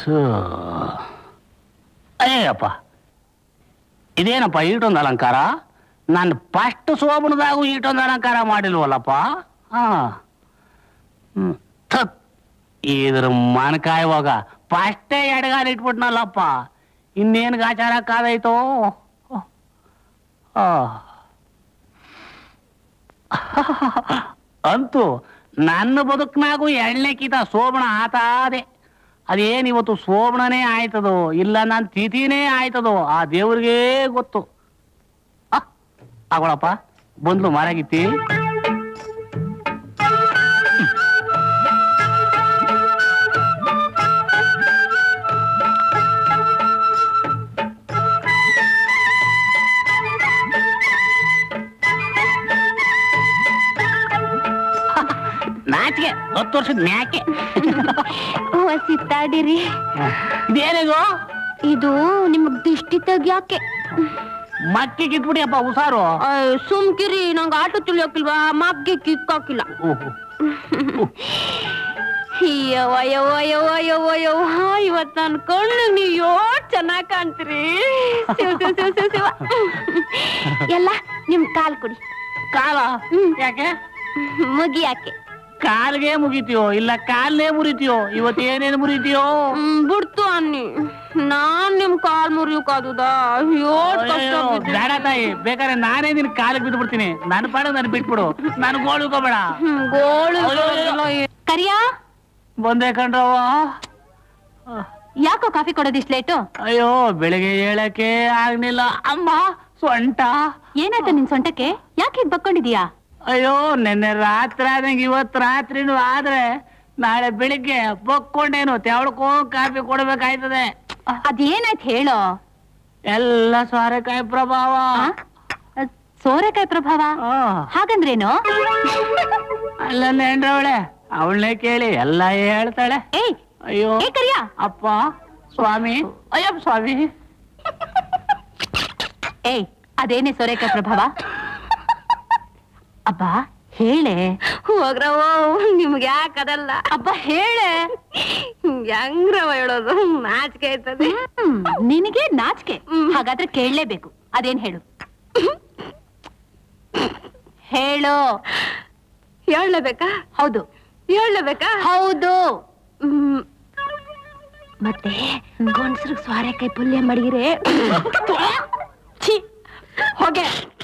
So Ayyappa ಇದೇನಪ್ಪ ಈಟೊಂದು ಅಲಂಕಾರ ನಾನು ಫಸ್ಟ್ ಸೋಬಣದಾಗೂ ಈಟೊಂದು ಅಲಂಕಾರ ಮಾಡಿಲ್ವಲ್ಲಪ್ಪ ಹಾ ಹ್ಮ್. ಥತ್. ಇದ್ರ ಮನಕಾಯುವಾಗ ಫಸ್ಟೇ ಎಡಗಾಲ ಇಟ್ಬಿಟ್ನಲ್ಲಪ್ಪ ಇನ್ನೇನು ಗಾಚಾರ ಕಾದೈತೋ ಆ. ಅಂತೂ ನನ್ನ ಬದುಕ್ನಾಗೂ ಎಣ್ಣೆಕಿತ ಸೋಬಣ ಆತಾದೆ ಅದೇನ್ ಇವತ್ತು ಸೋಬಣನೇ ಆಯ್ತದೋ ಇಲ್ಲ ನನ್ನ ತಿಥಿನೇ ಆಯ್ತದೋ ಆ ದೇವ್ರಿಗೇ ಗೊತ್ತು ಆ, ಆಗೊಳಪ್ಪ ಬಂದ್ಲು ಮಾರಾಗಿತ್ತಿ ನಾಚಿಕೆ ಹತ್ತು ವರ್ಷದ ಮ್ಯಾಕೆ ಸಿತ್ತಾಡಿರಿ ಇದೇನಿದು ಇದು ನಿಮಗ್ ದಿಷ್ಟಿ ತೆಗ್ಯಾಕೆ ಮಕ್ಕಿ ಕಿತ್ಬಿಡಿಯಪ್ಪ ಹುಷಾರು ಸುಮ್ಕಿರಿ ನಂಗೆ ಆಟ ತುಳಿಯೋಕಿಲ್ವಾ ಮಗ್ಗೆ ಕಿಕ್ಕಾಕಿಲ್ಲ ಓಹೋ ಯವ್ವ ಯವ್ವ ಯವ್ವ ಯವ್ವ ಯವ್ವ ಇವತ್ ನನ್ ಕಣ್ಣಿಗ್ ನೀವ್ ಯೋಟ್ ಚೆನ್ನಾಗ್ ಕಾಣ್ತೀರಿ ಶಿವ ಶಿವ ಶಿವ ಶಿವ ಶಿವ ಎಲ್ಲ ನಿಮ್ ಕಾಲ್ ಕೊಡಿ ಕಾಲ ಹ್ಮ್. ಯಾಕೆ ಮುಗಿಯಾಕೆ ಕಾಲ್ಗೆ ಮುಗಿತೀಯೋ ಇಲ್ಲ ಕಾಲ್ನೇ ಮುರಿತೀಯೋ ಇವತ್ತು ಏನೇನು ಮುರಿತೀಯೋ ಹ್ಮ್, ಬಿಡ್ತು ಅನ್ನಿ ನಾನ್ ನಿಮ್ ಕಾಲ್ ಮುರಿಯೋಕಾದುದ ಯೋಟ್ ಕಷ್ಟ ಅಯ್ಯೋ, ಬಿದ್ದಿದೆ. ಬೇಡ ತಾಯಿ ಬೇಕಾದ್ರೆ ನಾನೇ ನಿನ್ ಕಾಲಿಗೆ ಬಿದ್ದು ಬಿಡ್ತೀನಿ ನನ್ನ ಪಾಡ ನಾನು ಬಿಟ್ಬಿಡು ನನ್ ಗೋಳು ಉಳ್ಕೊಬೇಡ ಹ್ಮ್, ಗೋಳು ಅಯ್ಯೋ, ಬರೋದಿಲ್ಲ. ಕರಿಯಾ ಬಂದೆ ಕಣ್ರವ್ವ ಯಾಕೋ ಕಾಫಿ ಕೊಡೋದಿಷ್ಟು ಲೇಟು ಅಯ್ಯೋ ಬೆಳಿಗ್ಗೆ ಹೇಳಕ್ಕೆ ಆಗ್ಲಿಲ್ಲ ಅಮ್ಮ ಸೊಂಟ ಏನಾಯ್ತು ನಿನ್ ಸೊಂಟಕ್ಕೆ ಯಾಕೆ ಹೀಗ್ ಬಕ್ಕೊಂಡಿದೀಯಾ ಅಯ್ಯೋ ನಿನ್ನೆ ರಾತ್ರಿ ಆದಂಗೆ ಇವತ್ತು ರಾತ್ರಿನೂ ಆದ್ರೆ ನಾಳೆ ಬೆಳಿಗ್ಗೆ ಬಕ್ಕೊಂಡೇನು ತೆವಳ್ಕೋ ಕಾಫಿ ಕೊಡ್ಬೇಕಾಯ್ತದೆ ಅದೇನಾಯ್ತು ಹೇಳೋ ಎಲ್ಲ ಸೋರೆಕಾಯಿ ಪ್ರಭಾವ ಆ? ಸೋರೆಕಾಯಿ ಪ್ರಭಾವ ಆ, ಹಾಗಂದ್ರೇನು ಅಲ್ಲ ನೆಂಡ್ರವಳೆ ಅವಳನ್ನೇ ಕೇಳಿ ಎಲ್ಲ ಹೇಳ್ತಾಳೆ ಏಯ್ ಅಯ್ಯೋ ಏ ಕರಿಯಾ ಅಪ್ಪ ಸ್ವಾಮಿ ಅಯ್ಯಪ್ಪ ಸ್ವಾಮಿ ಏಯ್ ಅದೇನೇ ಸೋರೆಕಾಯಿ ಪ್ರಭಾವ ಅಬ್ಬ ಹೇಳೆ ಹೋಗ್ರವ ನಿಮ್ಗೆ ಯಾಕೆ ಅದಲ್ಲ ಅಬ್ಬ ಹೇಳೆ ಹೆಂಗ್ರವ ಹೇಳೋದು ನಾಚಿಕೆ ಆಯ್ತದೆ ಹ್ಮ್, ನಿನಗೆ ನಾಚಿಕೆ ಹ್ಮ್. ಹಾಗಾದ್ರೆ ಕೇಳಲೇಬೇಕು ಅದೇನ್ ಹೇಳು ಹೇಳು ಹೇಳ್ಲೇಬೇಕಾ ಹೌದು ಹೇಳ್ಲೇಬೇಕಾ ಹೌದು ಹ್ಮ್. ಮತ್ತೆ ಗಂಡಸ್ರಿಗೆ ಸ್ವಾರೆಕಾಯಿ ಪಲ್ಯ ಮಡಗಿರೆ ಛೀ, ಹೋಗೆ